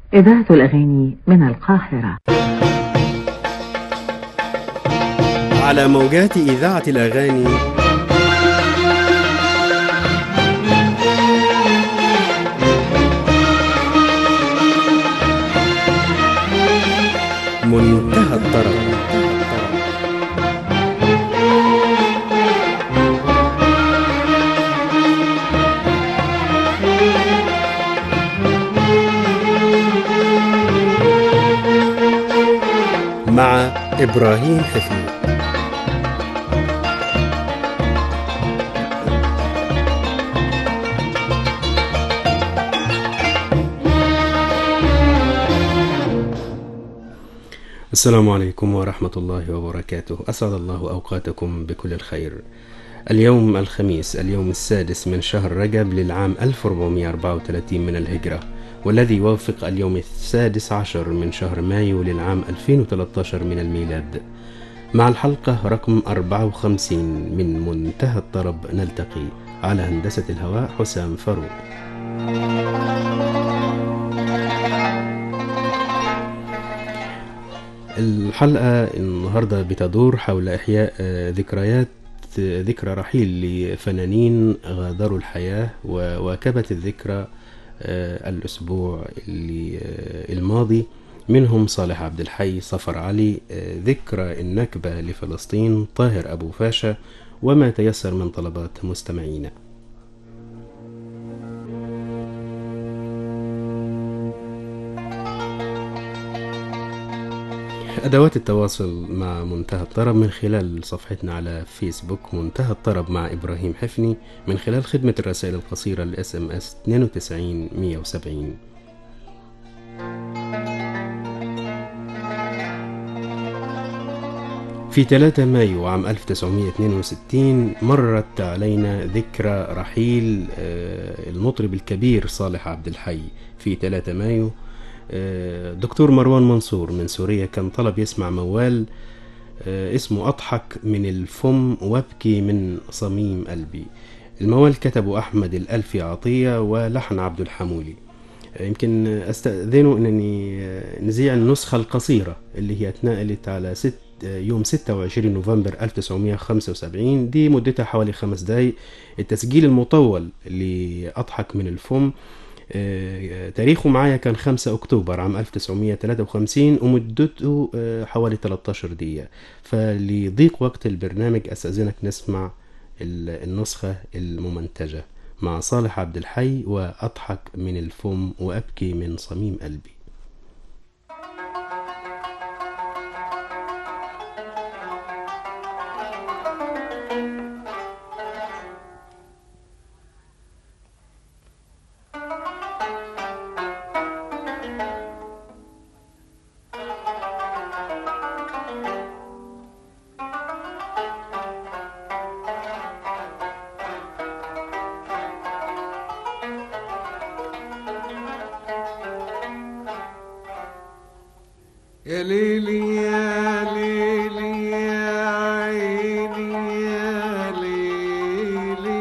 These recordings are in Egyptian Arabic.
إذاعة الأغاني من القاهرة على موجات إذاعة الأغاني منتهى الطرب مع إبراهيم حفيظ السلام عليكم ورحمة الله وبركاته أسعد الله أوقاتكم بكل الخير اليوم الخميس اليوم السادس من شهر رجب للعام 1434 من الهجرة والذي يوافق اليوم السادس عشر من شهر مايو للعام 2013 من الميلاد مع الحلقة رقم 54 من منتهى الطرب نلتقي على هندسة الهواء حسام فاروق الحلقة النهاردة بتدور حول إحياء آه، ذكريات آه، ذكرى رحيل لفنانين غادروا الحياة وواكبت الذكرى آه، الأسبوع اللي آه، الماضي منهم صالح عبد الحي صفر علي آه، ذكرى النكبة لفلسطين طاهر أبو فاشا وما تيسر من طلبات مستمعينا أدوات التواصل مع منتهى الطرب من خلال صفحتنا على فيسبوك منتهى الطرب مع إبراهيم حفني من خلال خدمة الرسائل القصيرة الاس ام اس 92 170 في 3 مايو عام 1962 مرت علينا ذكرى رحيل آه، المطرب الكبير صالح عبد الحي في 3 مايو آه، دكتور مروان منصور من سوريا كان طلب يسمع موال آه، اسمه أضحك من الفم وابكي من صميم قلبي الموال كتبه أحمد الألفي عطية ولحن عبد الحمولي آه، يمكن أستأذنه أنني آه، نذيع النسخة القصيرة اللي هي اتنقلت على ست آه، يوم 26 نوفمبر 1975 دي مدتها حوالي خمس دقايق التسجيل المطول لأضحك من الفم آه، تاريخه معايا كان 5 أكتوبر عام 1953 ومدته آه، حوالي 13 دقيقة فلضيق وقت البرنامج أستأذنك نسمع ال- النسخة الممنتجة مع صالح عبد الحي وأضحك من الفم وأبكي من صميم قلبي يا ليلي يا ليلي يا عيني يا ليلي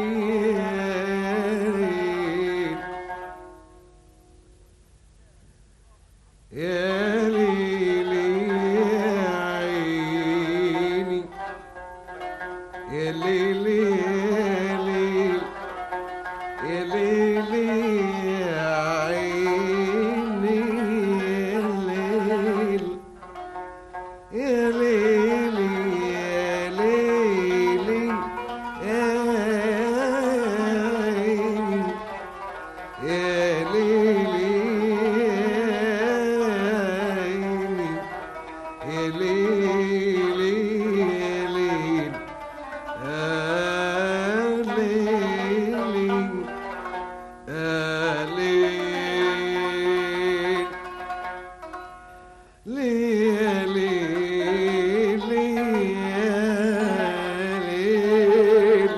يا ليلي يا عيني يا ليلي يا ليلي يا ليلي يا عيني يا ليل يا ليلي يا ليلي يا عيني يا ليلي يا ليلي يا ليلي يا ليلي يا ليل ليل ليل يا ليل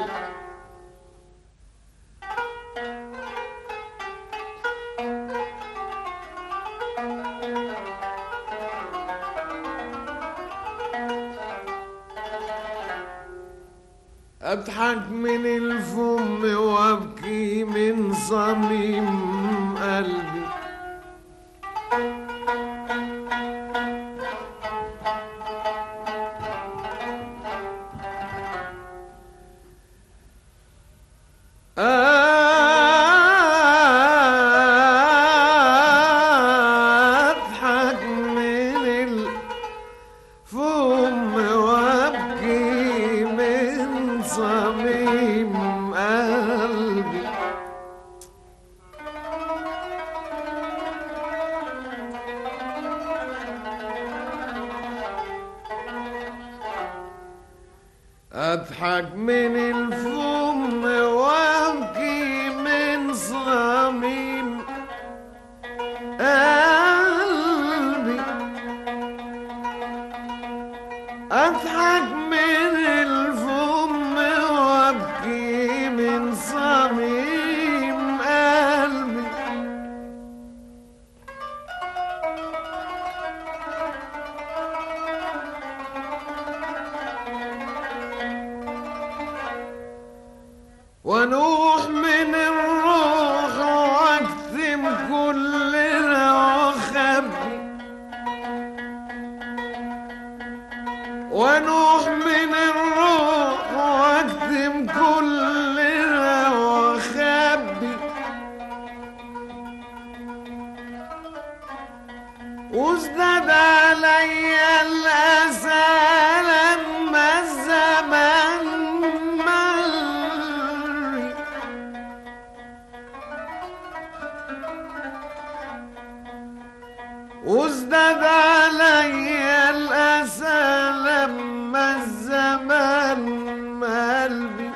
أضحك من الفم وأبكي من صميم قلبي أضحك من الفم وأبكي من صميم قلبي أضحك من الفم وأبكي من صميم قلبي أضحك من الفم وأبكي من صميم قلبي ونوح من الروح واكتم كل وخبي ونوح من الروح واكتم كل وخبي وازداد علي الأسى لما الزمن مر وازداد علي الأسى لما الزمن ملبي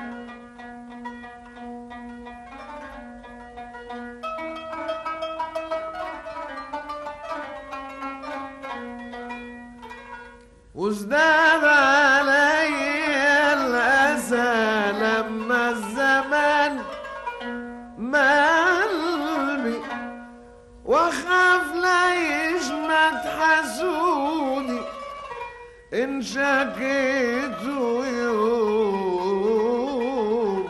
وازداد علي الأسى لما الزمن ملبي واخاف لا يشمت حسودي ان شكيت يوم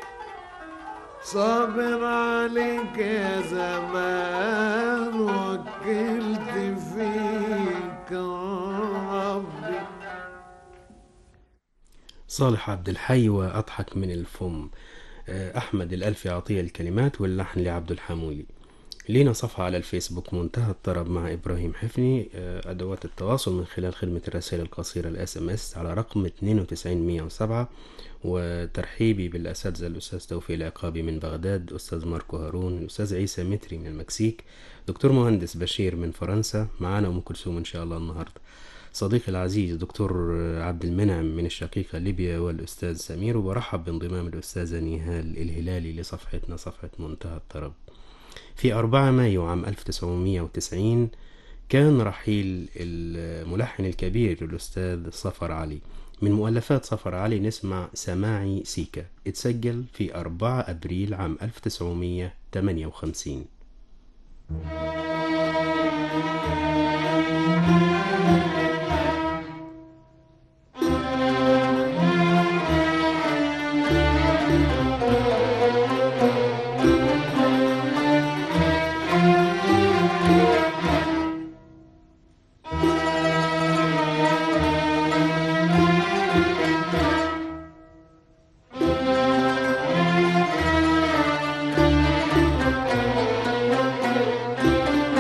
صابر عليك يا زمان وكلت فيك ربي صالح عبد الحي وأضحك من الفم آه، أحمد الألفي عطية الكلمات واللحن لعبد الحمولي لينا صفحة على الفيسبوك منتهى الطرب مع إبراهيم حفني آه، أدوات التواصل من خلال خدمة الرسائل القصيرة الاس ام اس على رقم 92107 وترحيبي بالأساتذة الأستاذ توفيق العقابي من بغداد أستاذ ماركو هارون الأستاذ عيسى متري من المكسيك دكتور مهندس بشير من فرنسا معانا أم كلثوم إن شاء الله النهاردة صديقي العزيز دكتور عبد المنعم من الشقيقة ليبيا والأستاذ سمير وبرحب بانضمام الأستاذة نهال الهلالي لصفحتنا صفحة منتهى الطرب في 4 مايو عام 1990 كان رحيل الملحن الكبير الأستاذ صفر علي من مؤلفات صفر علي نسمع سماعي سيكا اتسجل في 4 أبريل عام 1958 Thank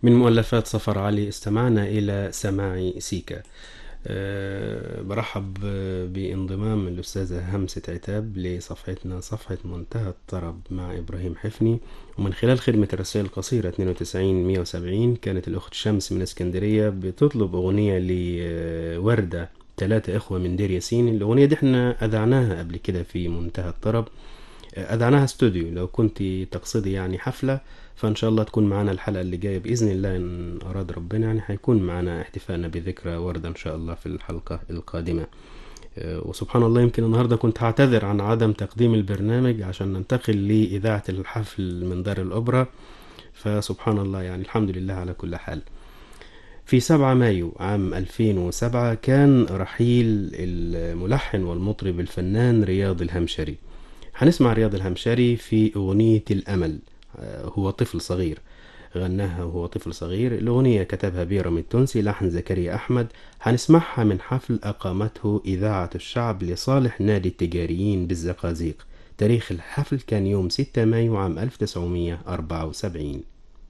من مؤلفات صفر علي استمعنا إلى سماع سيكا أه برحب بانضمام الأستاذة همسة عتاب لصفحتنا صفحة منتهى الطرب مع إبراهيم حفني ومن خلال خدمة الرسائل القصيرة 92 170 كانت الأخت شمس من اسكندرية بتطلب أغنية لوردة ثلاثة إخوة من دير ياسين الأغنية دي احنا أذعناها قبل كده في منتهى الطرب أذعناها استوديو لو كنت تقصدي يعني حفلة فإن شاء الله تكون معنا الحلقة اللي جاية بإذن الله إن أراد ربنا يعني هيكون معنا احتفالنا بذكرى وردة إن شاء الله في الحلقة القادمة وسبحان الله يمكن النهاردة كنت هعتذر عن عدم تقديم البرنامج عشان ننتقل لإذاعة الحفل من دار الأوبرا فسبحان الله يعني الحمد لله على كل حال في 7 مايو عام 2007 كان رحيل الملحن والمطرب الفنان رياض الهمشري هنسمع رياض الهمشري في أغنية الأمل هو طفل صغير غناها وهو طفل صغير الأغنية كتبها بيرم التونسي لحن زكريا أحمد هنسمعها من حفل أقامته إذاعة الشعب لصالح نادي التجاريين بالزقازيق تاريخ الحفل كان يوم 6 مايو عام 1974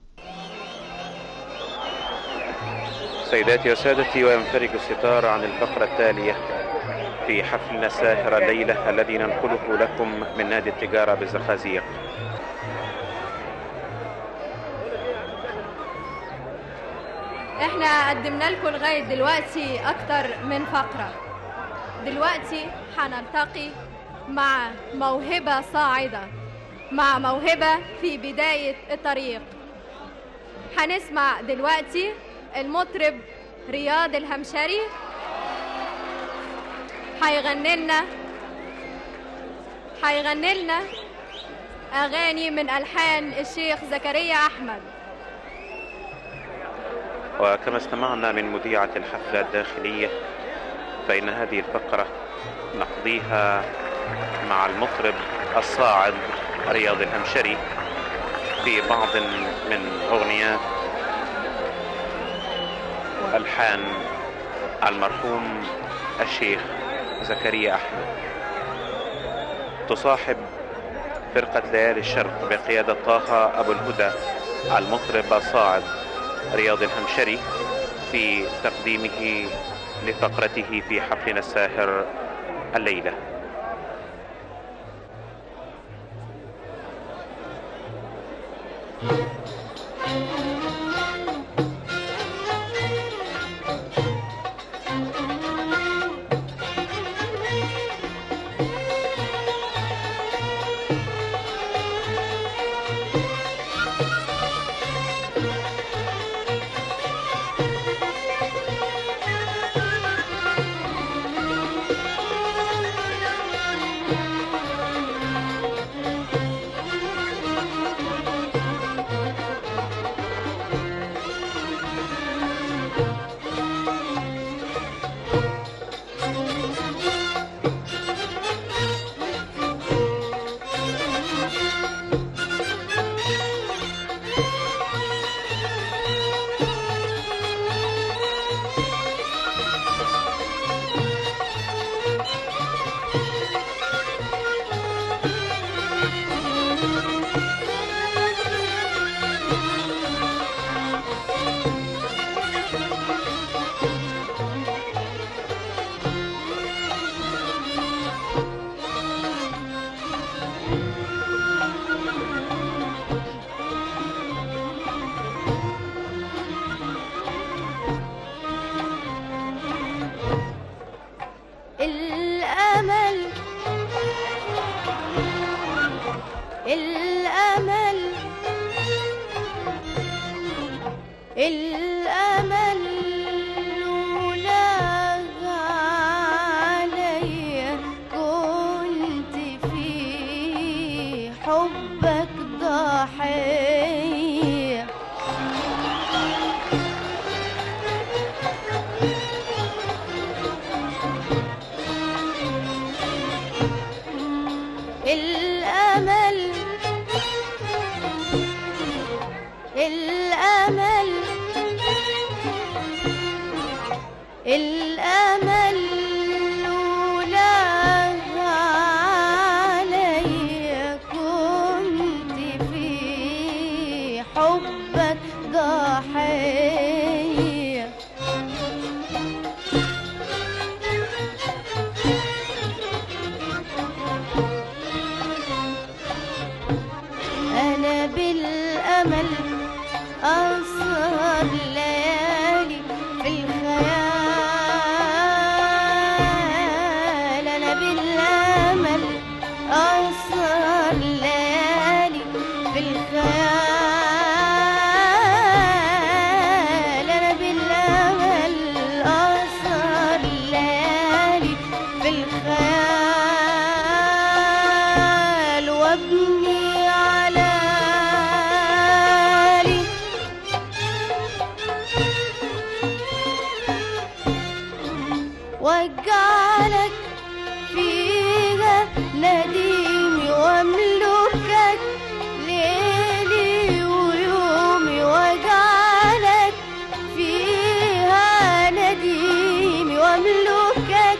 سيداتي وسادتي وينفرج الستار عن الفقرة التالية في حفلنا الساهر الليلة الذي ننقله لكم من نادي التجارة بالزقازيق احنا قدمنا لكم لغاية دلوقتي أكتر من فقرة دلوقتي هنلتقي مع موهبة صاعدة مع موهبة في بداية الطريق هنسمع دلوقتي المطرب رياض الهمشري هيغني لنا هيغني لنا أغاني من ألحان الشيخ زكريا أحمد وكما استمعنا من مذيعة الحفلة الداخلية فإن هذه الفقرة نقضيها مع المطرب الصاعد رياض الهمشري في بعض من أغنيات وألحان المرحوم الشيخ زكريا أحمد تصاحب فرقة ليالي الشرق بقيادة طه أبو الهدى المطرب الصاعد رياض الهمشري في تقديمه لفقرته في حفلنا الساهر الليلة الأمل الأمل الأمل لولا علي كنت في حبك ضحية الأمل الأمل الأمل لولا علي كنت في بالامل اسهر ليالي في الخيال انا بالامل اسهر ليالي في الخيال انا بالامل اسهر ليالي في الخيال وابني على لي واجعلك فيها نديمي واملكك ليلي ويومي واجعلك فيها نديمي واملكك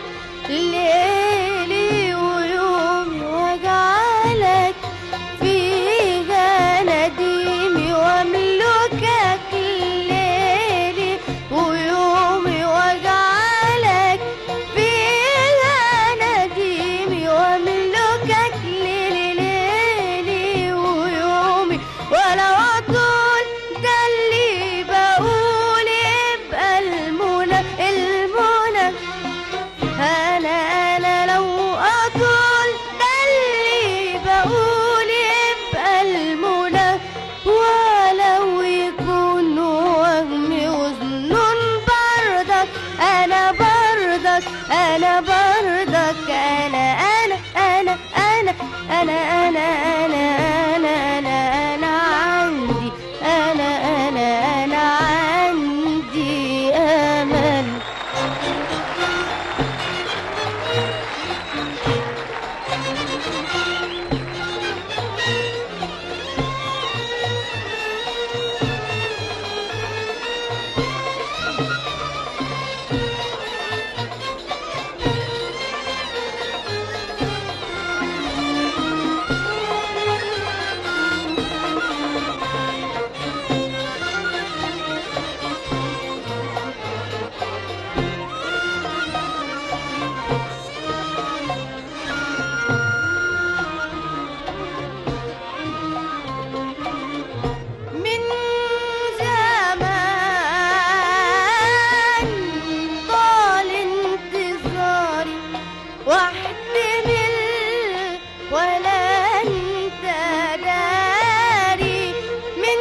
ليلي ويومي واجعلك فيها نديمي واملكك ليلي ويومي واجعلك فيها نديمي واملكك ليلي ليلي ويومي ولو اطول ده اللي بقول يبقى المنى المنى انا انا لو اطول ده اللي بقول يبقى المنى ولو يكون وهمي وظنون بردك انا بردك انا بردك انا انا انا انا انا انا انا انا انا انا عندي انا انا انا عندي امل من زمان طال انتظاري واحتمل ولا انت داري من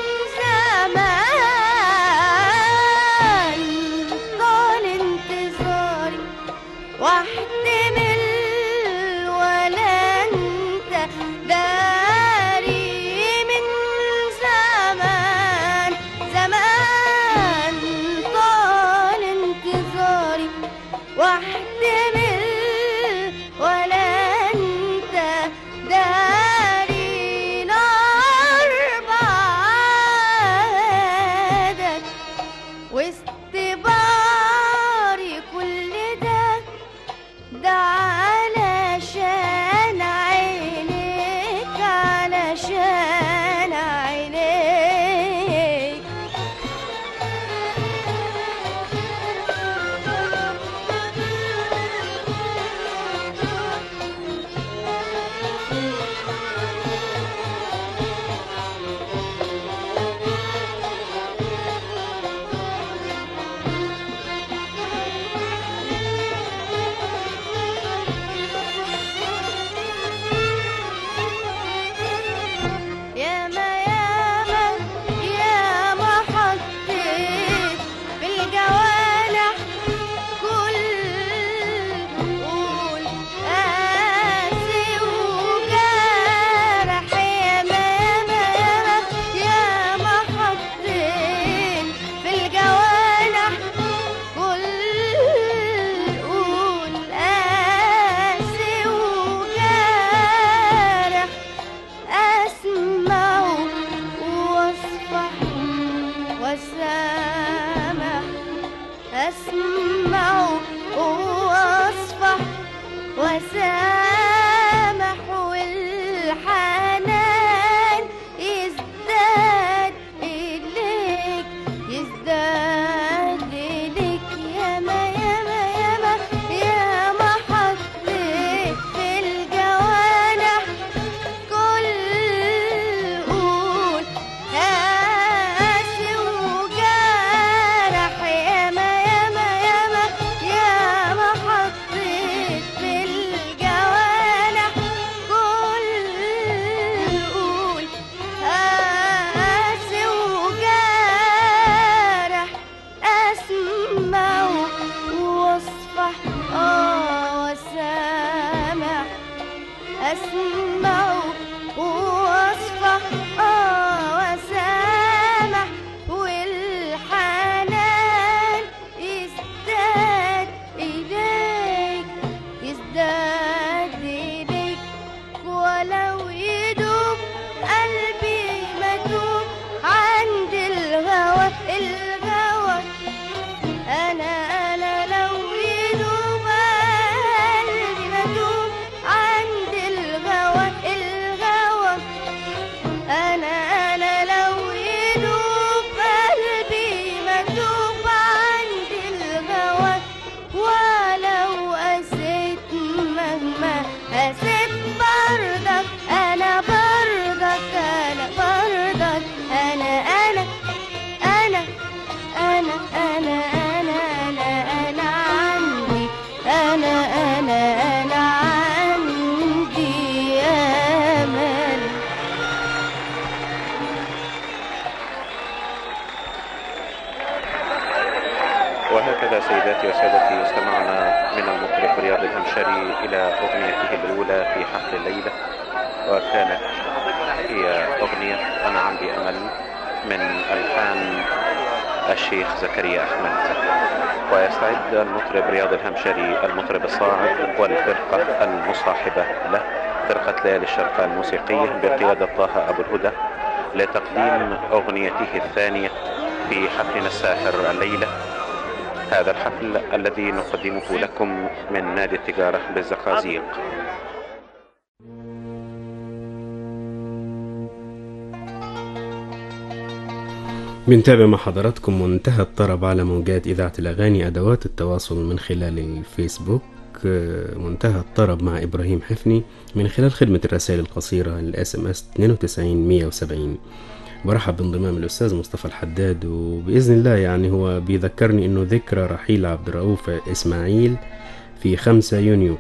زمان طال انتظاري واحتمل ولا انت داري من زمان زمان طال انتظاري واحتمل ولا انت داري نار بعدك واستباري كل ده ده علشان عينيك علشان عينيك وهكذا سيداتي وسادتي استمعنا من المطرب رياض الهمشري إلى أغنيته الأولى في حفل الليلة وكانت هي أغنية أنا عندي أمل من ألحان الشيخ زكريا أحمد ويستعد المطرب رياض الهمشري المطرب الصاعد والفرقة المصاحبة له فرقة ليالي الشرقاء الموسيقية بقيادة طه أبو الهدى لتقديم أغنيته الثانية في حفلنا الساحر الليلة هذا الحفل الذي نقدمه لكم من نادي التجارة بالزقازيق بنتابع مع حضراتكم منتهى الطرب على موجات إذاعة الأغاني أدوات التواصل من خلال الفيسبوك آه، منتهى الطرب مع إبراهيم حفني من خلال خدمة الرسائل القصيرة الاس ام اس 92 170 برحب بانضمام الأستاذ مصطفى الحداد وبإذن الله يعني هو بيذكرني إنه ذكرى رحيل عبد الرؤوف إسماعيل في 5 يونيو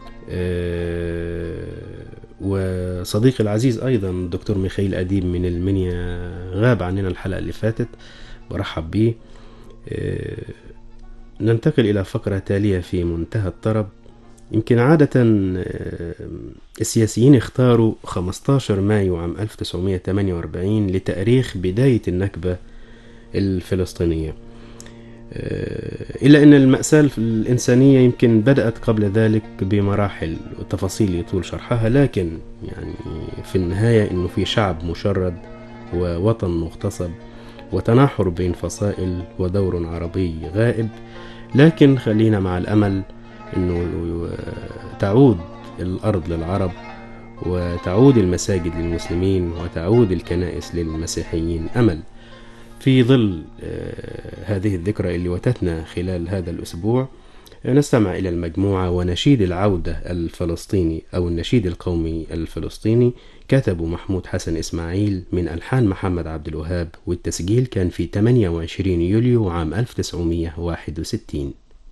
آه، وصديقي العزيز ايضا الدكتور ميخائيل اديب من المنيا غاب عننا الحلقه اللي فاتت برحب بيه آه، ننتقل الى فقره تاليه في منتهى الطرب يمكن عادة آه، السياسيين اختاروا 15 مايو عام 1948 لتاريخ بداية النكبة الفلسطينية آه، إلا أن المأساة الإنسانية يمكن بدأت قبل ذلك بمراحل وتفاصيل يطول شرحها لكن يعني في النهاية أنه في شعب مشرد ووطن مغتصب وتناحر بين فصائل ودور عربي غائب لكن خلينا مع الأمل أنه تعود الأرض للعرب وتعود المساجد للمسلمين وتعود الكنائس للمسيحيين أمل في ظل آه، هذه الذكرى اللي وتتنا خلال هذا الأسبوع آه، نستمع إلى المجموعة ونشيد العودة الفلسطيني أو النشيد القومي الفلسطيني كتبه محمود حسن إسماعيل من ألحان محمد عبد الوهاب والتسجيل كان في 28 يوليو عام 1961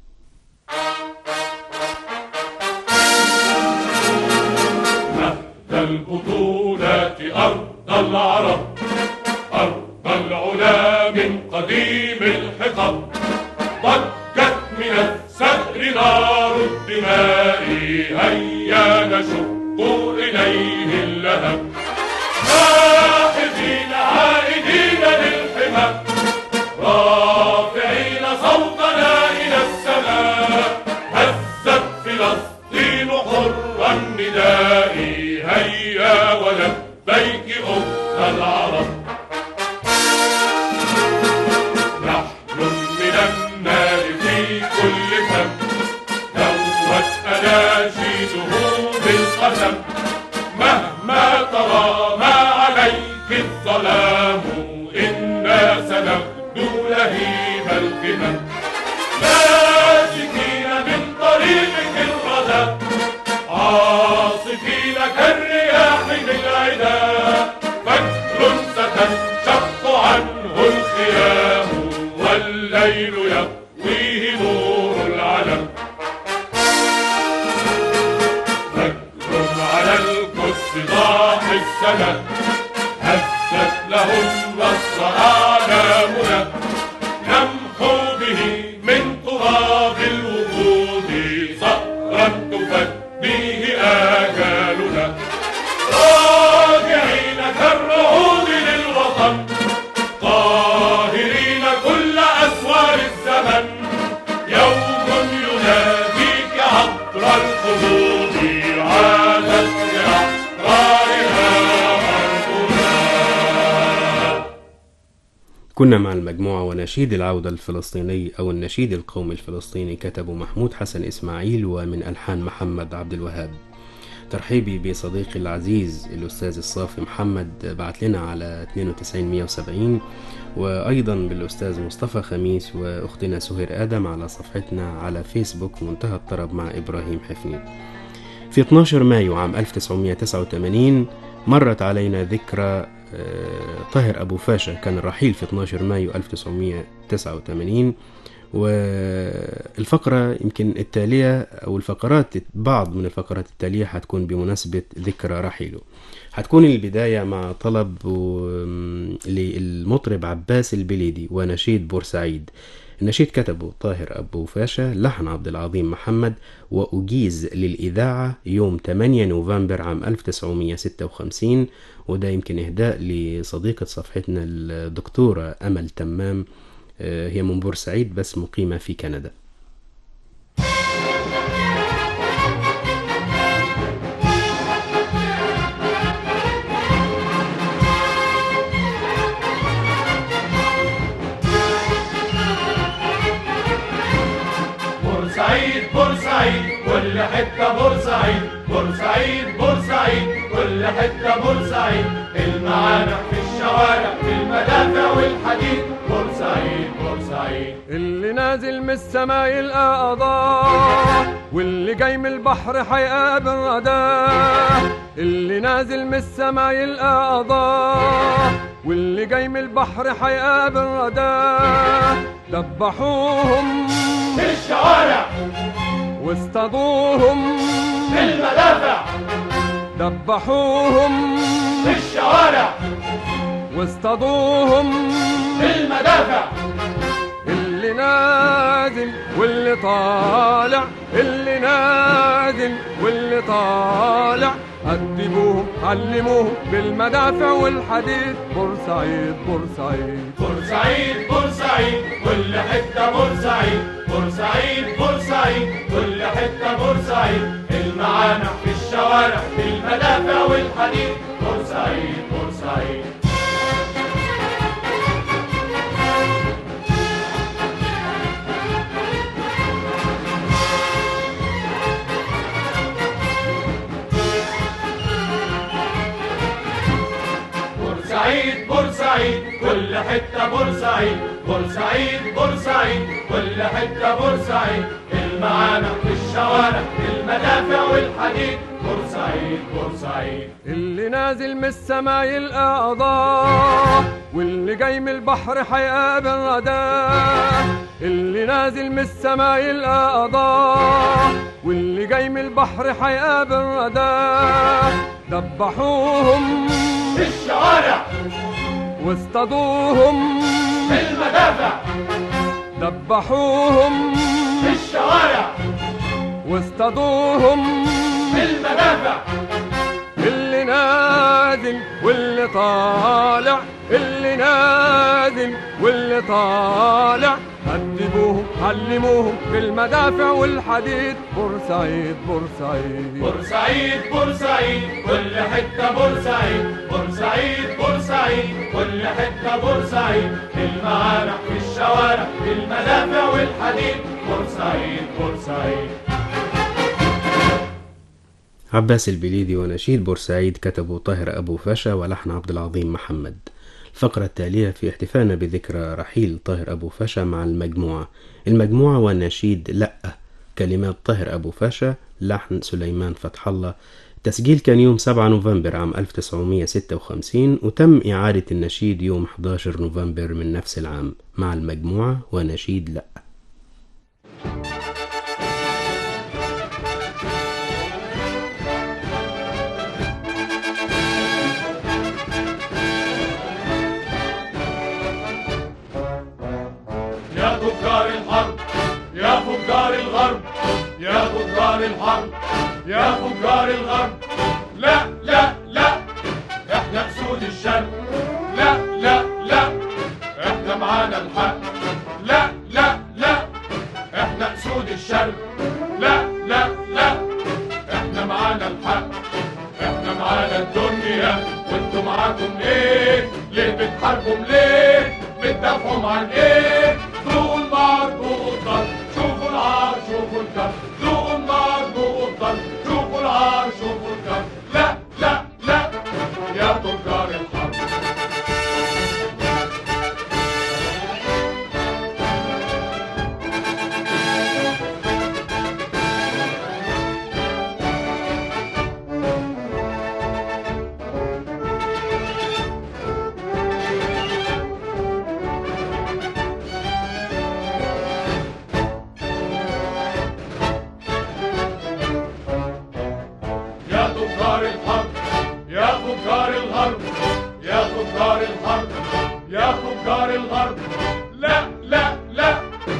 مهد البطولات أرض العرب أرض العلا من قديم الحقب ضجت من الثأر نار الدماء هيا نشق إليه اللهب ناحذين عائدين للحمى رافعين صوتنا إلى السماء هزت فلسطين حر النداء هيا ولبيك أخت العرب نحن من النار في كل فم دوت أناشيده بالقسم مهما ترى ما عليك الظلام إنا سنغدو لهيب القمم ماسكين من طريقك الردى عاصفين كالرياح بالعدا فجر ستنشق عنه الخيام والليل يطويه نور العلم فجر على القدس ضاح السنة هزت له النصر آلامنا نمحو به من تراب الوجود صخرا تفديه آجالنا راجعين كالرعود للوطن قاهرين كل أسوار الزمن يوم يناديك عبر الخدود عادت لأحرارها أرضنا كنا مع المجموعة ونشيد العودة الفلسطيني أو النشيد القومي الفلسطيني كتبه محمود حسن إسماعيل ومن ألحان محمد عبد الوهاب ترحيبي بصديقي العزيز الأستاذ الصافي محمد بعت لنا على 92170 وأيضا بالأستاذ مصطفى خميس وأختنا سهير آدم على صفحتنا على فيسبوك منتهى الطرب مع إبراهيم حفني في 12 مايو عام 1989 مرت علينا ذكرى آه، طاهر أبو فاشا كان الرحيل في 12 مايو 1989 والفقرة يمكن التالية أو الفقرات بعض من الفقرات التالية هتكون بمناسبة ذكرى رحيله هتكون البداية مع طلب و- للمطرب عباس البليدي ونشيد بورسعيد النشيد كتبه طاهر أبو فاشا لحن عبد العظيم محمد وأجيز للإذاعة يوم 8 نوفمبر عام 1956 وده يمكن إهداء لصديقة صفحتنا الدكتورة أمل تمام آه، هي من بورسعيد بس مقيمة في كندا بورسعيد بورسعيد كل حتة بورسعيد بورسعيد بورسعيد كل حتة بورسعيد المعانق في الشوارع في المدافع والحديد بورسعيد بورسعيد اللي نازل من السما يلقى قضاء واللي جاي من البحر هيقابل رداه اللي نازل من السما يلقى قضاء واللي جاي من البحر هيقابل رداه دبحوهم في الشوارع واصطادوهم في المدافع دبحوهم في الشوارع واصطادوهم في المدافع اللي نازل واللي طالع اللي نازل واللي طالع أدبوهم علموهم بالمدافع والحديد بورسعيد بورسعيد بورسعيد بورسعيد كل حتة بورسعيد بورسعيد بورسعيد كل حتة بورسعيد المعانق في الشوارع في المدافع والحديد بورسعيد بورسعيد بورسعيد بورسعيد كل حتة بورسعيد بورسعيد بورسعيد كل حتة بورسعيد المعانق في الشوارع في المدافع والحديد بورسعيد بورسعيد اللي نازل من السما يلقى قضاء واللي جاي من البحر هيقابل رداه اللي نازل من السما يلقى قضاء واللي جاي من البحر هيقابل رداه دبحوهم في الشوارع واصطادوهم في المدافع دبحوهم في الشوارع واصطادوهم في المدافع اللي نازل واللي طالع اللي نازل واللي طالع أدبوهم علموهم بالمدافع والحديد بورسعيد بورسعيد بورسعيد بورسعيد كل حتة بورسعيد بورسعيد بورسعيد كل حتة بورسعيد المعانق في الشوارع في المدافع والحديد بورسعيد بورسعيد عباس البليدي ونشيد بورسعيد كتبوا طاهر أبو فاشا ولحن عبد العظيم محمد الفقرة التالية في احتفالنا بذكرى رحيل طاهر أبو فاشا مع المجموعة المجموعة والنشيد لأ كلمات طاهر أبو فاشا لحن سليمان فتح الله التسجيل كان يوم 7 نوفمبر عام 1956 وتم إعادة النشيد يوم 11 نوفمبر من نفس العام مع المجموعة ونشيد لأ يا تجار الحرب يا فجار الغرب يا تجار الحرب يا فجار الغرب لا لا لا احنا اسود الشرق لا لا لا احنا معانا الحق لا لا لا احنا اسود الشرق لا لا لا احنا معانا الحق احنا معانا الدنيا وانتوا معاكم ليه ليه بتحاربوا ليه بتدافعوا عن ايه ذوقوا النار ذوقوا الضرب شوفوا العار شوفوا الكر ذوقوا النار ذوقوا الضرب شوفوا العار شوفوا الكر لا لا لا يا تجار الحرب يا تجار الحرب يا تجار الغرب يا تجار الحرب يا تجار الغرب لا لا لا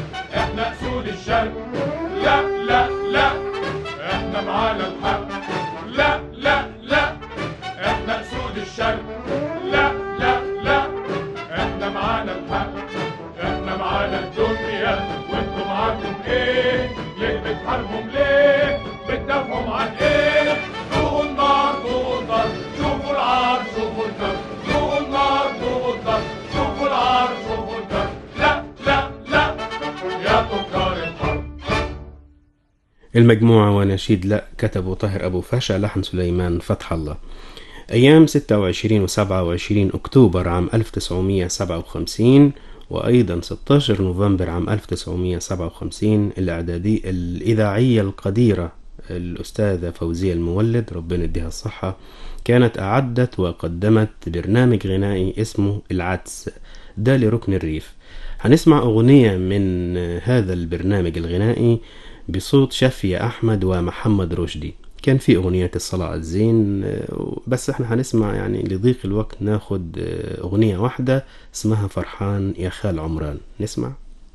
المجموعة ونشيد لا كتبه طاهر أبو فاشا لحن سليمان فتح الله أيام 26 و 27 أكتوبر عام 1957 وأيضا 16 نوفمبر عام 1957 الإعدادي الإذاعية القديرة الأستاذة فوزية المولد ربنا يديها الصحة كانت أعدت وقدمت برنامج غنائي اسمه العدس ده لركن الريف هنسمع أغنية من هذا البرنامج الغنائي بصوت شافية أحمد ومحمد رشدي كان في أغنية الصلاة الزين آه، بس احنا هنسمع يعني لضيق الوقت ناخد آه، أغنية واحدة اسمها فرحان يا خال عمران نسمع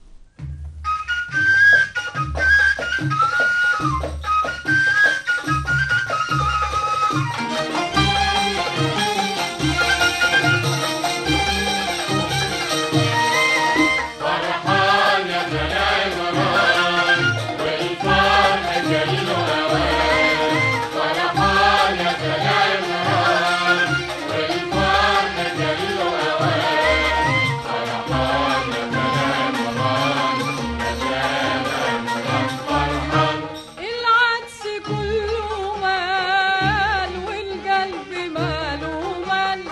فرحان يا خلاء عمران والفرح جايله اوان فرحان يا خلاء عمران والفرح جايله اوان فرحان يا خلاء عمران يا خلاء عمران فرحان العدس كله مال والقلب ماله مال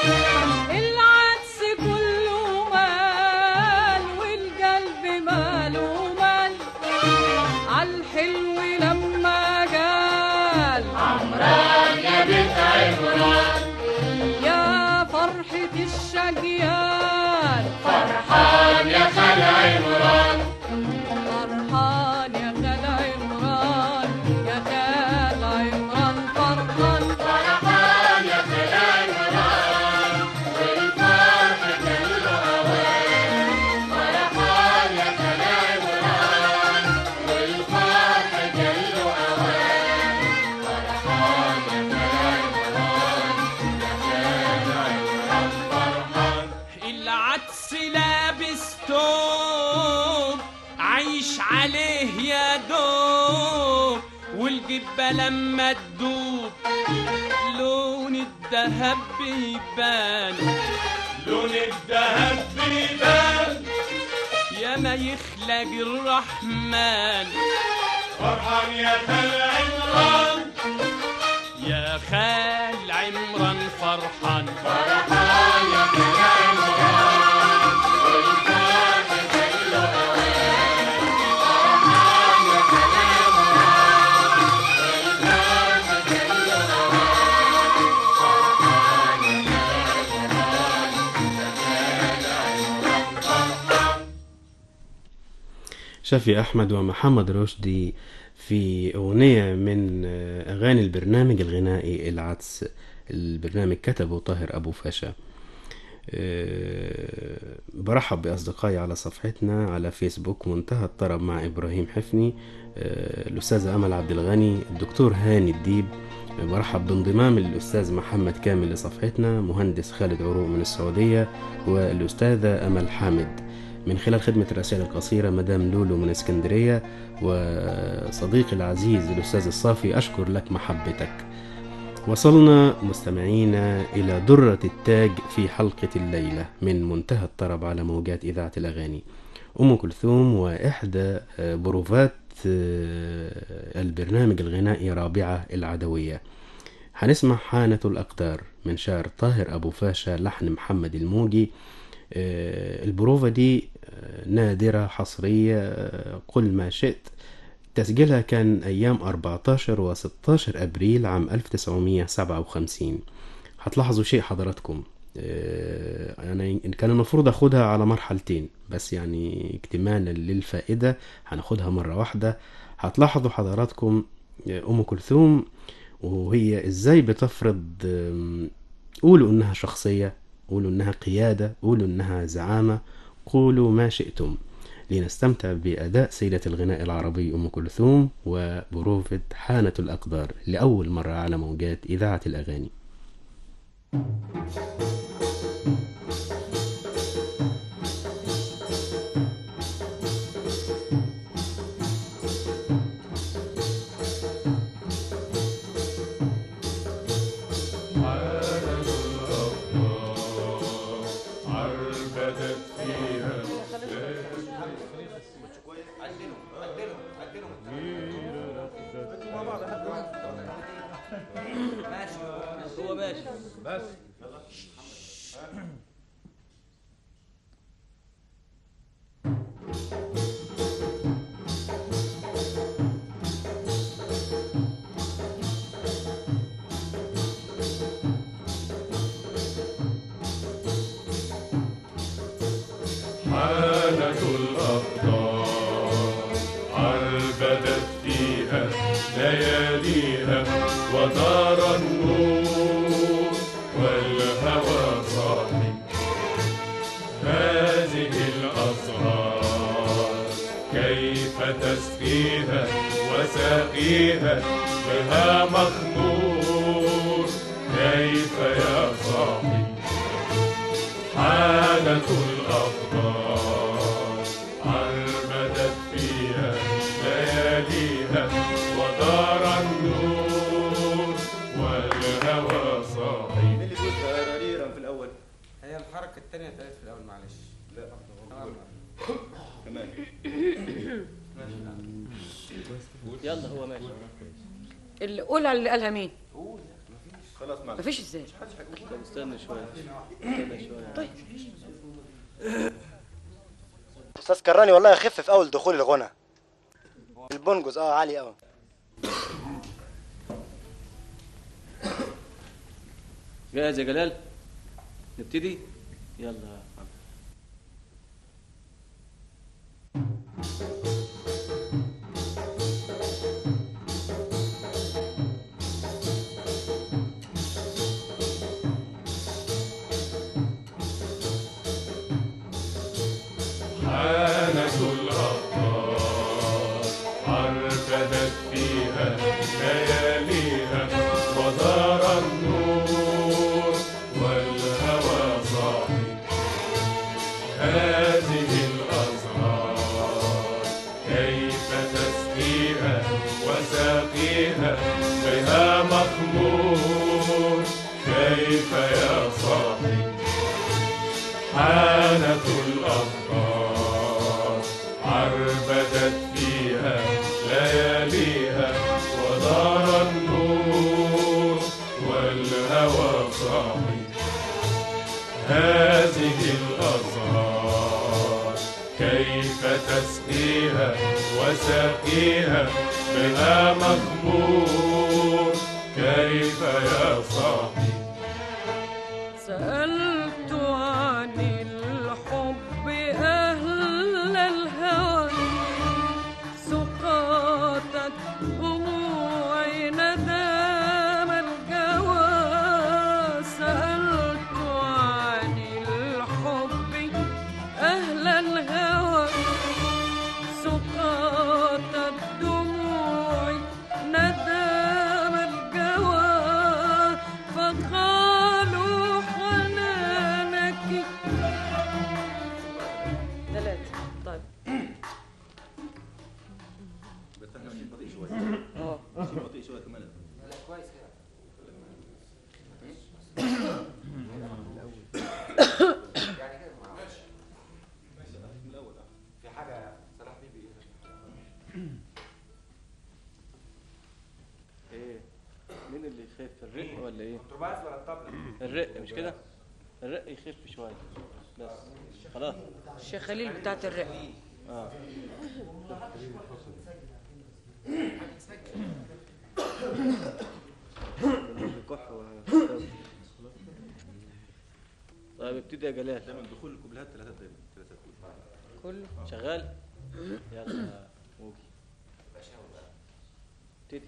العدس كله مال والقلب ماله مال عالحلو لما قال عمران يا بنت عمران يا فرحة الشقيان فرحان يا خلاء عمران فرحان يا خال عمران يا خال عمران فرحان فرحان يا خلاء عمران والفرح جايله اوان فرحان يا خلاء عمران والفرح جايله اوان فرحان يا خلاء عمران يا خلاء عمران فرحان العدس لابس توب عايش عليه يا دوب والجبة لما تدوب لون الدهب بيبان لون الذهب بيبان يا ما يخلق الرحمن فرحان يا خلاء عمران يا خال عمران فرحان فرحان يا خلاء عمران والفرح جايله اوان فرحان يا خلاء عمران والفرح جايله اوان فرحان يا خلاء عمران يا خلاء عمران فرحان شافي أحمد ومحمد رشدي في أغنية من آه، أغاني البرنامج الغنائي العدس البرنامج كتبه طاهر أبو فاشا آه، برحب بأصدقائي على صفحتنا على فيسبوك منتهى الطرب مع إبراهيم حفني آه، الأستاذة أمل عبد الغني الدكتور هاني الديب آه، برحب بانضمام الأستاذ محمد كامل لصفحتنا مهندس خالد عروق من السعودية والأستاذة أمل حامد من خلال خدمة الرسائل القصيرة مدام لولو من اسكندرية وصديقي العزيز الأستاذ الصافي أشكر لك محبتك وصلنا مستمعينا إلى درة التاج في حلقة الليلة من منتهى الطرب على موجات إذاعة الأغاني أم كلثوم وإحدى آه، بروفات آه، البرنامج الغنائي رابعة العدوية هنسمع حانة الأقدار من شاعر طاهر أبو فاشا لحن محمد الموجي آه، البروفة دي آه، نادرة حصرية آه، قل ما شئت تسجيلها كان أيام 14 و 16 أبريل عام 1957 هتلاحظوا شيء حضراتكم آه، أنا كان المفروض أخدها على مرحلتين بس يعني اكتمالا للفائدة هناخدها مرة واحدة هتلاحظوا حضراتكم آه، أم كلثوم وهي إزاي بتفرض آم، قولوا إنها شخصية قولوا إنها قيادة قولوا إنها زعامة قولوا ما شئتم لنستمتع بأداء سيدة الغناء العربي أم كلثوم وبروفة حانة الأقدار لأول مرة على موجات إذاعة الأغاني عربدت فيها ماشي بس حانت الأقدار عربدت فيها لياليها ودار النور والهوى صاحي هذه الأسرار كيف تسقيها وساقيها بها مخمور كيف يا صاحي حالة الأقدار عربدت فيها لياليها ودار النور والهوى صاحي مين اللي بيقول تراريرا في الاول هي الحركة التانية اتقالت في الأول معلش لا كمان يلا هو ماشي اللي قولها اللي قالها مين خلاص معلش مفيش ازاي طب استنى شويه استنى شويه طيب استاذ كراني والله يخف في اول دخول الغنى البنجز اه عالي قوي جاهز يا جلال نبتدي يلا يا عم. حانت الأبطال عربدت فيها لياليها ودار النور والهوى صاحي هذه الأزهار كيف تسقيها وساقيها بها مخمور كيف يا صاحي حانت الأبطال عربدت فيها لياليها ودار النور والهوى صاحي هذه الأزهار كيف تسقيها وساقيها بها مخمور كيف يا صاحي سألت عن الحب أهل الهوى سقاطت دموعي ندام الجوى سألت عن الحب أهل الهوى سقاطت دموعي ندام الجوى فقالوا حنانك ثلاثة طيب بس احنا ماشيين بطيء شويه اه ماشيين بطيء شويه كمان لا كويس كده يعني كده معلش من الاول في حاجة صلاح بيبي ايه مين اللي يخف الرق ولا ايه كونترباس ولا الطبلة؟ الرق مش كده الرق يخف شويه بس خلاص الشيخ خليل بتاعت الرق اه الكح طيب ابتدي يا جلال دايما دخول الكوبلات ثلاثه دايما ثلاثه كله شغال يلا موجي ابتدي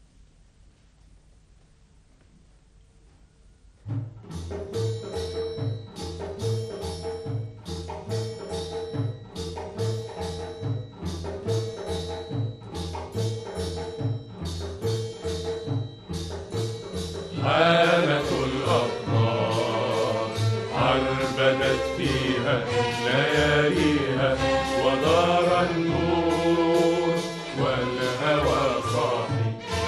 حالة الأقمار عربدت فيها لياليها ودار النور والهوى صاحي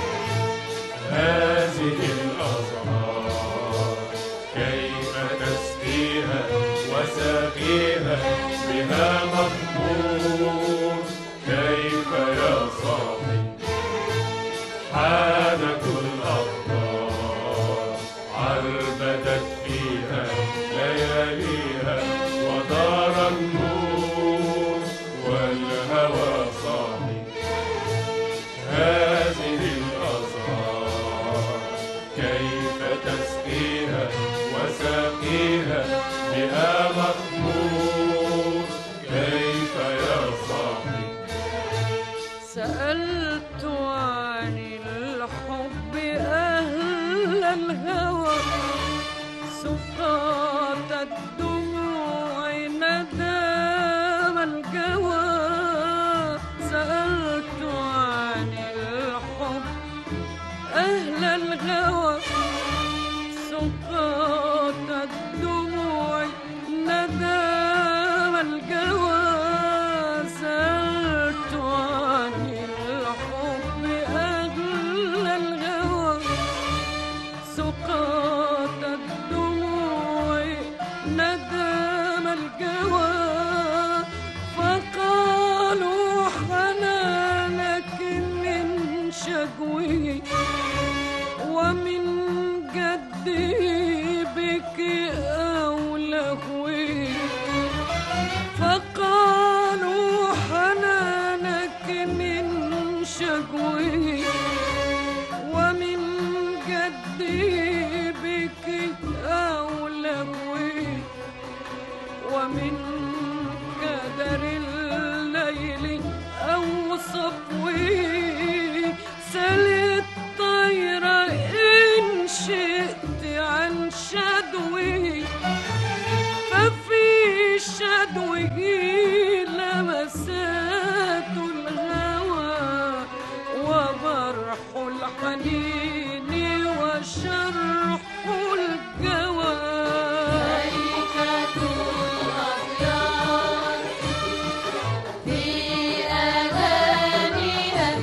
هذه الأزهار كيف تسقيها وساقيها بها مخمور كيف يا صاحي حالة الأقمار فيها لياليها ودار النور والهوى صاحي هذه الأزهار كيف تسقيها وساقيها بها مخمور كيف يا صاحي سألت عن الحب أهل الهوى سقاط الدموع ندام الجوى سألت عن الحب أهل الهوى سقاط الدموع ندام الجوى سألت عن الحب أهل الهوى سقاط الدموع ندام الجوى فقالوا حنانك من شجوي ومن جدي بك أو لهوي فقالوا حنانك من شجوي ومن جدي بك أو لهوي ومن كدر الليل أو صفوي سل الطير إن شئت عن شدوي ففي شدوه لمسات الهوى وبرح الحنين وشرح الجوى في أغانيها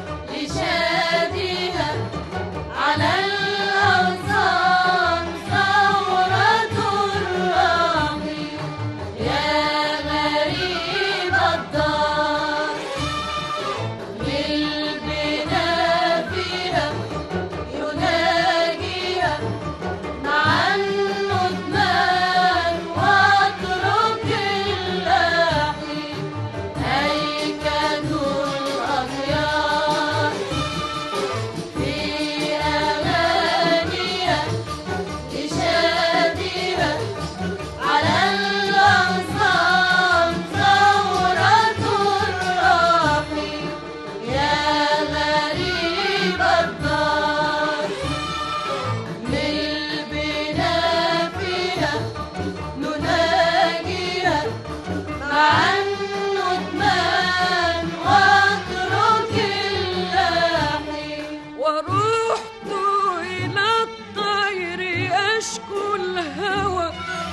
لشادها على الأوصان ثورة الراحي يا غريب الدار للبنا فيها يناجيها مع الندمان واترك اللاحي هيكل الأخيار في أغانيها لشادها على الأغصان ثورة الراحي يا غريب الدار للبنا فيها نناجيها مع الندمان واترك اللاحي ورحت إلى الطير أشكو الهوى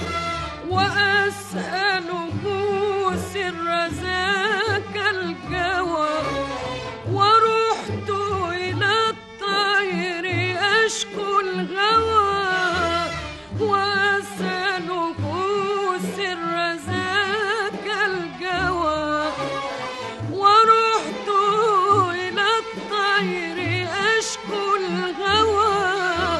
وأسأله سر ذاك الجوى ورحت إلى الطير أشكو الهوى وأسأله سر ذاك الجوى ورحت إلى الطير أشكو الهوى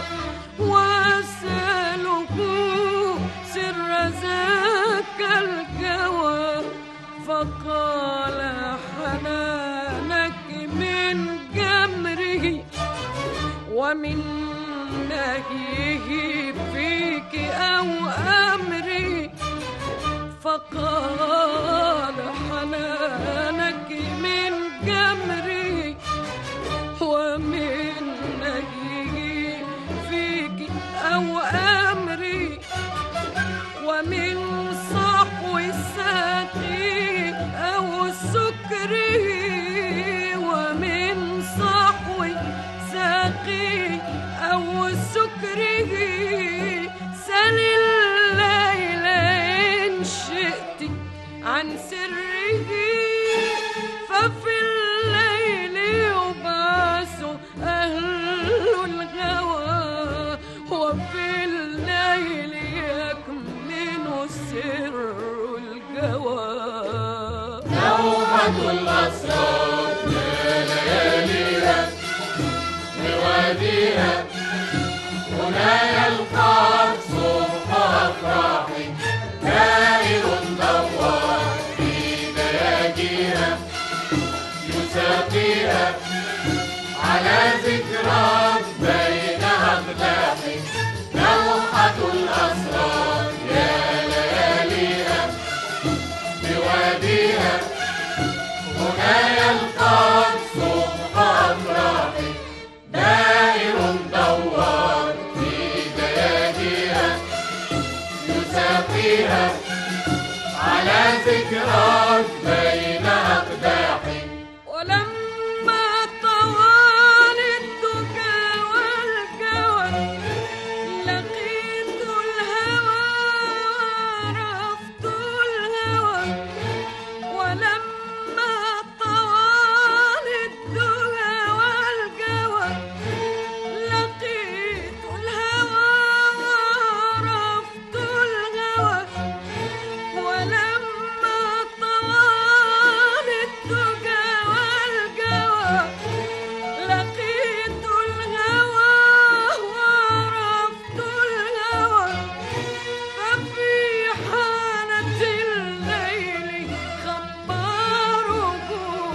وأسأله سر ذاك الجوى فقال حنانك من جمره ومن نهيه فيك أو أمري فقال حنانك من جمري ومن نهيه فيك أو أمري ومن صحو الساقي أو سكري ومن صحو ساقي أو سكره سل الليل إن شئت عن سره ففي الليل يبعث أهل الغوى وفي الليل يكمن سر الجوى نوحة الأسرار لياليها بواديها هنا يلقى صبح فيها على ذكراك بين أقداحي ولما طوال الدجى والجوى لقيت الهوى عرفت الهوى ولما طوال الدجى والجوى لقيت الهوى عرفت الهوى ولما طوال الدجى والجوى لقيت الهوى وعرفت الهوى ففي حالة الليل خباره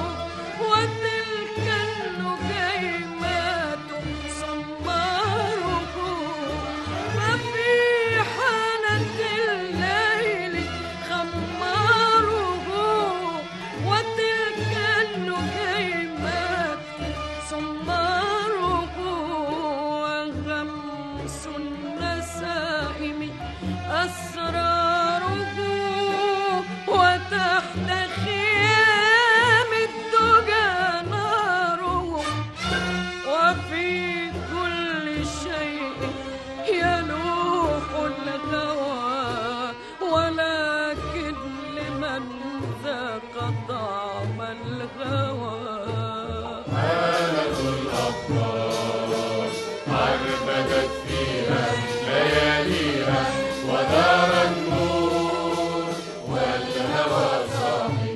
وتلك النجيمات صماره ففي حالة الليل خماره وتلك النجيمات صماره وغمس النسائم أسراره وتحت خيام الدجى ناره وفي كل شيء يلوح الهوى ولكن لمن ذاق طعم الهوى حالة الأبطال عربدت فيها لياليها ودار النور والهوى صاحي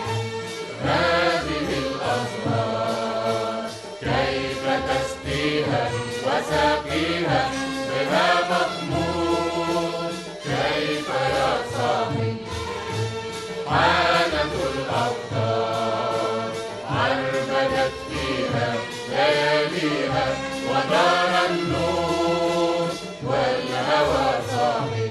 هذه الأزهار كيف تسقيها وساقيها بها مخمور كيف يا صاحي حالة الأبطال عربدت فيها لياليها ودار النور والهوى صاحي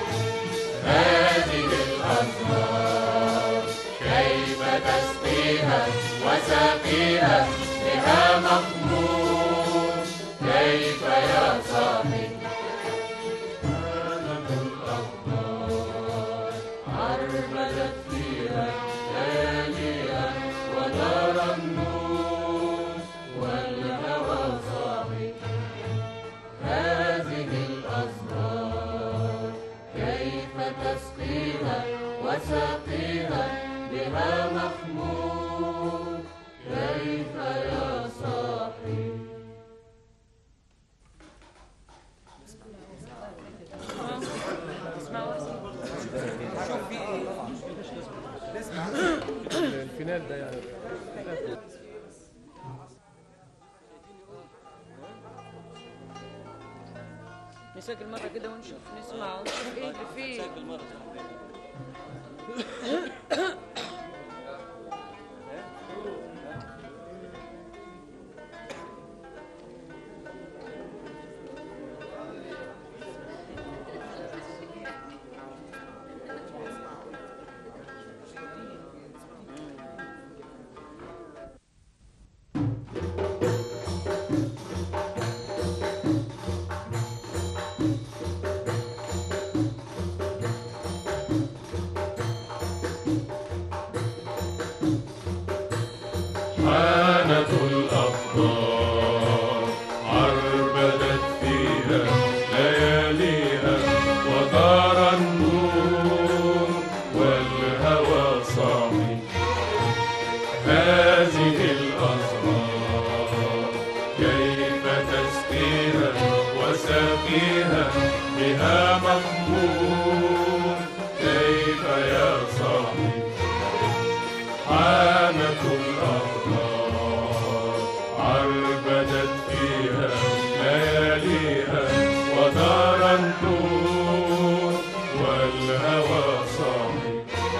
هذه الأزهار كيف تسقيها وساقيها بها مخمور كيف يا صاحي حالة الأبطال عربدت فيها لياليها ودار النور والهوى صاحي هذه الأزهار كيف تسقيها وساقيها بها مخمور كيف يا صاحي الفينال ده يعني نسجل مرة كده ونشوف نسمع ونشوف ايه اللي فيه حانة الأبطال عربدت فيها لياليها ودار النور والهوى صاحي هذه الأزهار كيف تسقيها وساقيها بها مخمور كيف يا صاحي حانة الأرض عربدت فيها لياليها ودار النور والهوى صاحي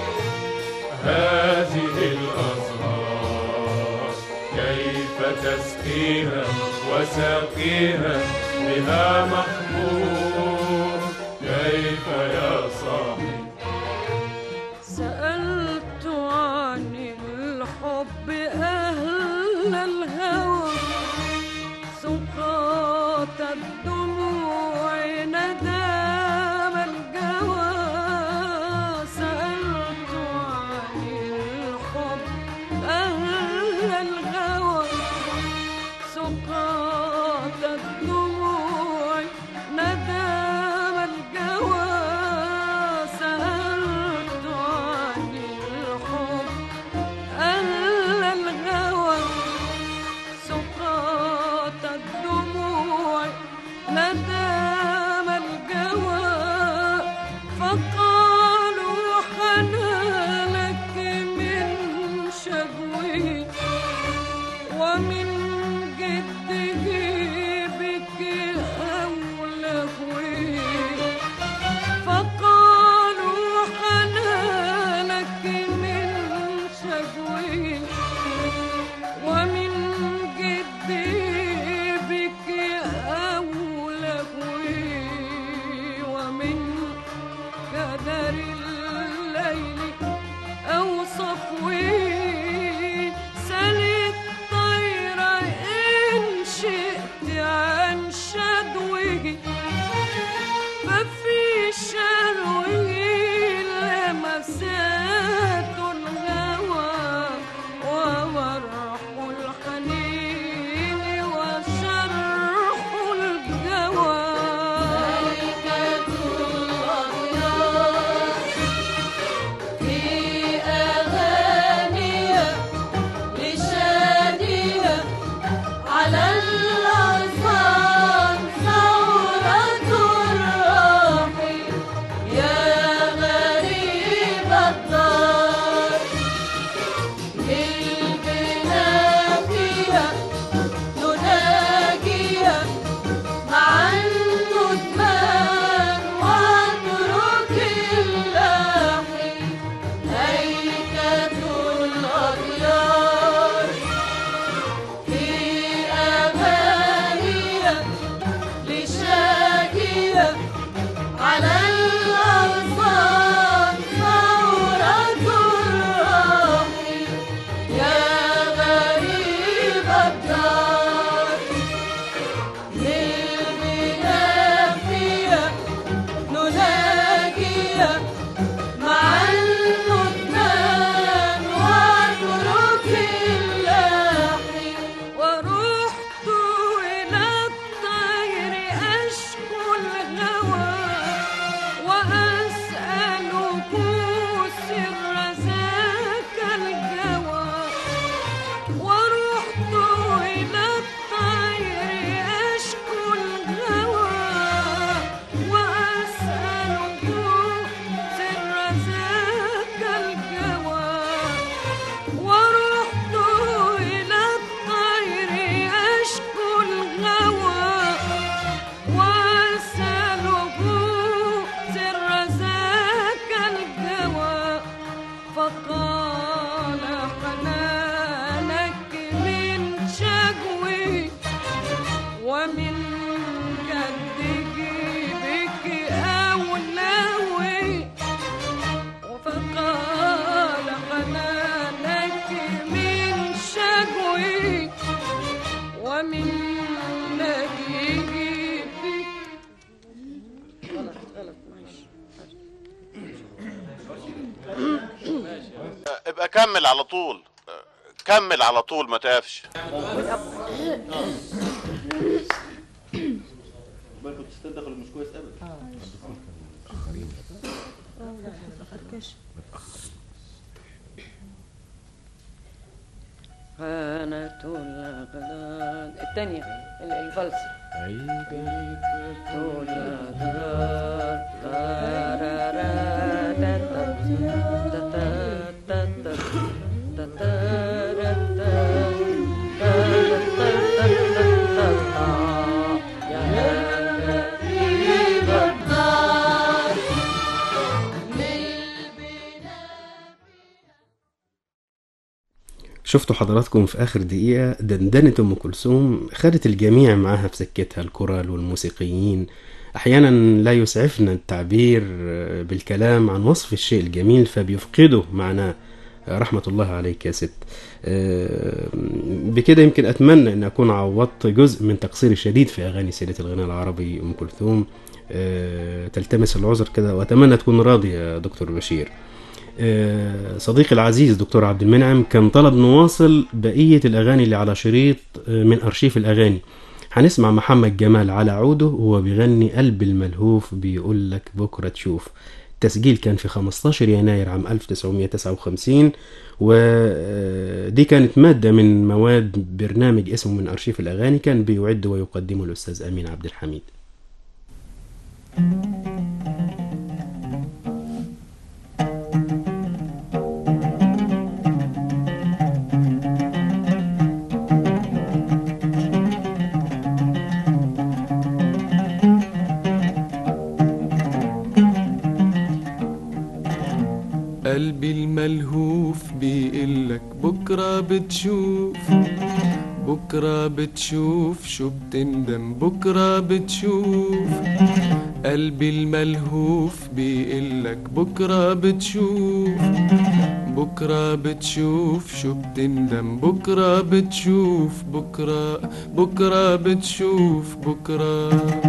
هذه الأزهار كيف تسقيها وساقيها بها مخمور كيف يا صاحي سألت عن الحب أهل الهوى سقاط الدموع ندام الجوى شوية مع الندمان واترك اللحي ورحت إلى الطير أشكو الهوى وأسأل سر ذاك الجوى ورحت إلى الطير أشكو الهوى وأسأله سر ذاك الجوى ورحت إلى الطير أشكو الهوى وأسأله سر ذاك الجوى فقال حنانك من شجوي ومن جد جيبك أولوي فقال حنانك من شجوي ومن نجيبك غلط غلط ماشي ابقى كمل على طول كمل على طول ما تقفش بالك كنت تستدخل مش كويس ابدا خانة الأغلال الثانية ال- الفلس شفتوا حضراتكم في آخر دقيقة دندنة أم كلثوم خدت الجميع معاها في سكتها الكورال والموسيقيين أحيانا لا يسعفنا التعبير بالكلام عن وصف الشيء الجميل فبيفقده معناه رحمة الله عليك يا ست آه، بكده يمكن أتمنى أن أكون عوضت جزء من تقصيري الشديد في أغاني سيدة الغناء العربي أم كلثوم آه، تلتمس العذر كده وأتمنى تكون راضي يا دكتور بشير آه، صديقي العزيز دكتور عبد المنعم كان طلب نواصل بقية الأغاني اللي على شريط آه، من أرشيف الأغاني هنسمع محمد جمال على عوده وهو بيغني قلب الملهوف بيقول لك بكرة تشوف التسجيل كان في 15 يناير عام 1959 ودي كانت مادة من مواد برنامج اسمه من أرشيف الأغاني كان بيعد ويقدمه الأستاذ أمين عبد الحميد قلبي الملهوف بيقلك بكرة بتشوف بكرة بتشوف شو بتندم بكرة بتشوف قلبي الملهوف بيقلك بكرة بتشوف بكرة بتشوف شو بتندم بكرة بتشوف بكرة بكرة بتشوف بكرة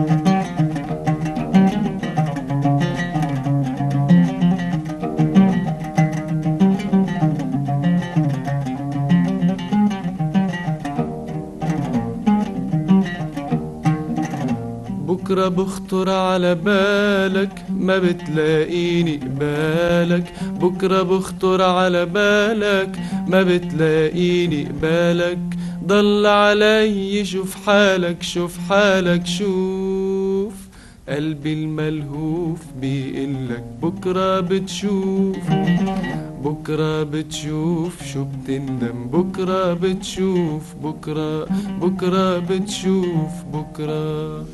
بكرة بخطر على بالك ما بتلاقيني قبالك بكرة بخطر على بالك ما بتلاقيني قبالك ضل علي شوف حالك شوف حالك شوف قلبي الملهوف بيقلك بكرة بتشوف بكرة بتشوف شو بتندم بكرة بتشوف بكرة بكرة بتشوف بكرة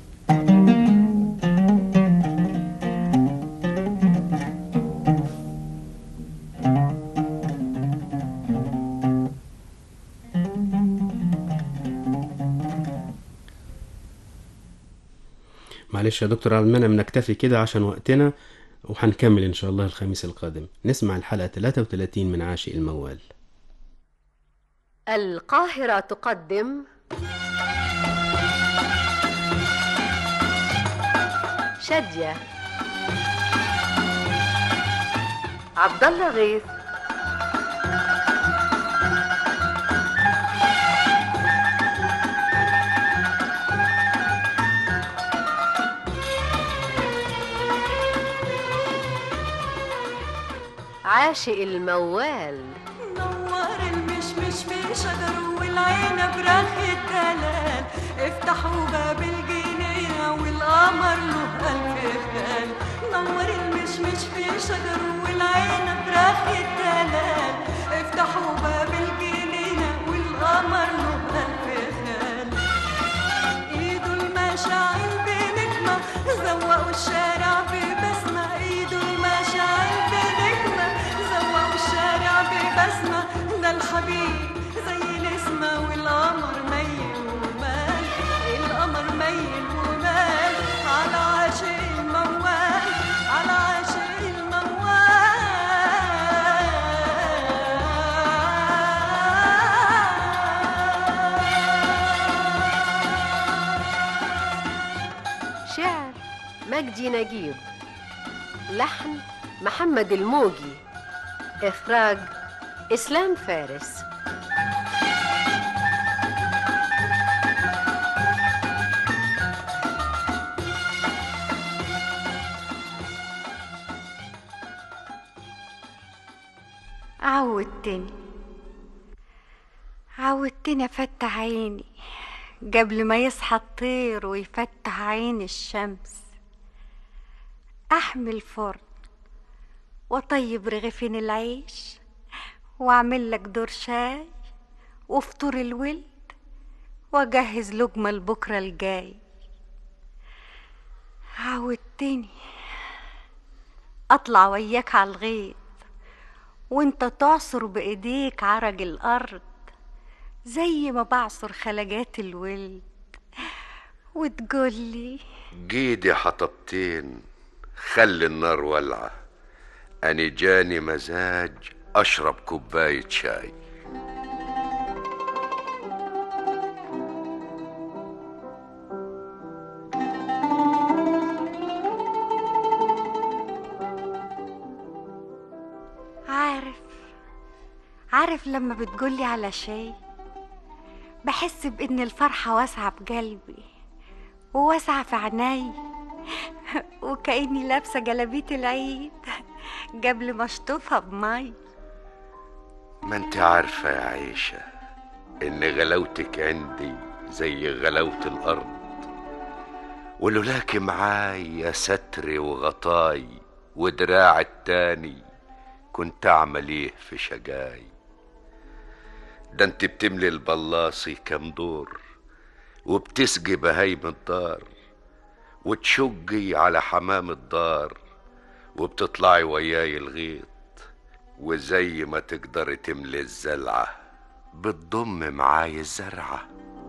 معلش يا دكتور عبد المنعم نكتفي كده عشان وقتنا وهنكمل إن شاء الله الخميس القادم نسمع الحلقة 33 من عاشق الموال القاهرة تقدم شادية عبد الله غيث عاشق الموال نور المشمش في شجر والعنب رخ الدلال افتحوا باب الجنينة والقمر له ألف خال نور المشمش في شجر والعنب رخ الدلال افتحوا باب الجنينة والقمر له ألف خال ايده المشاعل بنجمة زوقوا الشارع ببسمة ايده المشاعل بنجمة زوقوا الشارع ببسمة ده الحبيب زي الاسمة والقمر ميل ومال القمر ميل ومال على عاشق الموال على عاشق شعر مجدي نجيب لحن محمد الموجي إخراج إسلام فارس عودتني عودتني افتح عيني قبل ما يصحى الطير ويفتح عين الشمس احمل فرن واطيب رغيفين العيش واعمل لك دور شاي وفطور الولد واجهز لقمة لبكرة الجاي عودتني اطلع وياك على الغيط وانت تعصر بايديك عرج الارض زي ما بعصر خلجات الولد وتقولي جيدي حطبتين خلي النار ولعة أنا جاني مزاج أشرب كوباية شاي عارف عارف لما بتقولي على شيء بحس بإن الفرحة واسعة بقلبي وواسعة في عيني وكأني لابسة جلابية العيد قبل ما اشطفها بمي ما انت عارفة يا عيشة إن غلاوتك عندي زي غلاوة الأرض ولولاك معاي يا ستري وغطاي ودراع التاني كنت أعمل إيه في شجاي ده انت بتملي البلاصي كام دور وبتسقي بهايم الدار وتشجي على حمام الدار وبتطلعي وياي الغيط وزي ما تقدري تملي الزلعة بتضم معاي الزرعة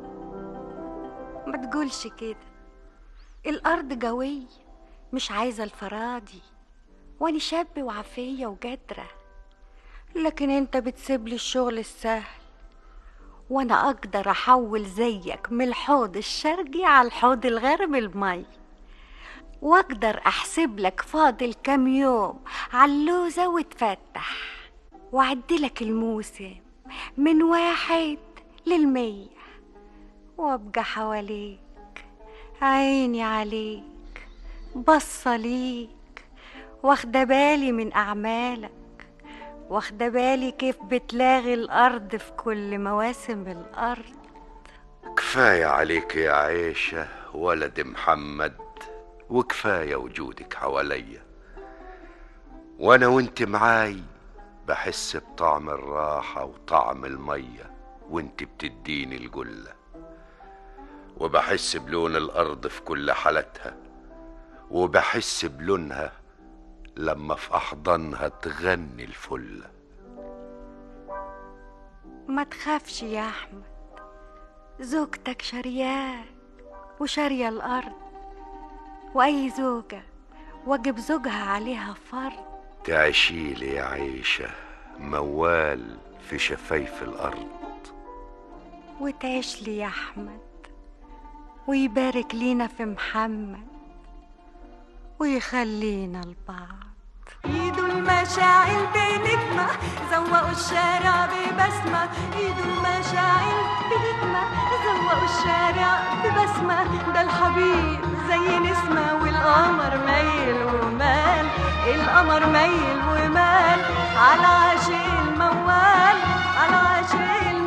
ما تقولش كده الأرض قوية مش عايزة الفراضي وأنا شاب وعافية وجدرة لكن انت بتسيبلي الشغل السهل وانا اقدر احول زيك من الحوض الشرقي على الحوض الغربي المي واقدر احسب لك فاضل كام يوم على اللوزة وتفتح واعدلك الموسم من واحد للمية وابقى حواليك عيني عليك بصة ليك واخدة بالي من أعمالك واخدة بالي كيف بتلاغي الأرض في كل مواسم الأرض كفاية عليك يا عيشة ولد محمد وكفاية وجودك حواليا وانا وانت معاي بحس بطعم الراحة وطعم المية وانت بتديني الجلة وبحس بلون الأرض في كل حالتها وبحس بلونها لما في أحضانها تغني الفلة ما تخافش يا أحمد زوجتك شرياك وشارية الأرض وأي زوجة واجب زوجها عليها فرض تعيشيلي يا عيشة موال في شفايف الأرض وتعيش لي يا أحمد ويبارك لينا في محمد ويخلينا لبعض ايده المشاعل مشاعل بنجمة زوقوا الشارع ببسمة ايدوا مشاعل بنجمة زوقوا الشارع ببسمة ده الحبيب زي نسمة والقمر ميل ومال القمر ميل ومال على عاشق الموال على عاشق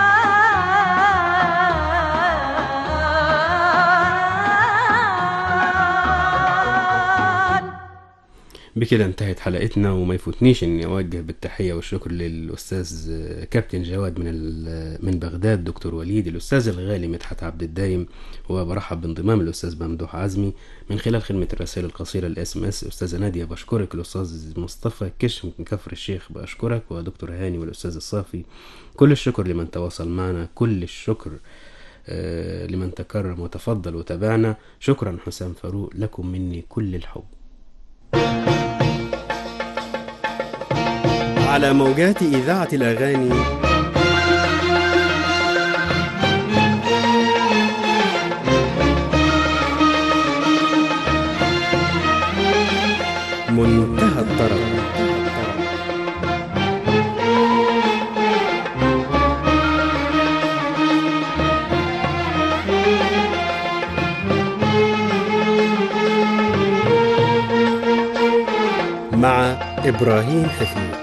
الموال بكده انتهت حلقتنا وما يفوتنيش اني اوجه بالتحيه والشكر للاستاذ كابتن جواد من ال- من بغداد دكتور وليد الاستاذ الغالي مدحت عبد الدايم وبرحب بانضمام الاستاذ ممدوح عزمي من خلال خدمه الرسائل القصيره الاس ام اس استاذه ناديه بشكرك الاستاذ مصطفى كشم من كفر الشيخ بشكرك ودكتور هاني والاستاذ الصافي كل الشكر لمن تواصل معنا كل الشكر آه، لمن تكرم وتفضل وتابعنا شكرا حسام فاروق لكم مني كل الحب على موجات إذاعة الأغاني منتهى الطرب مع إبراهيم حفيظ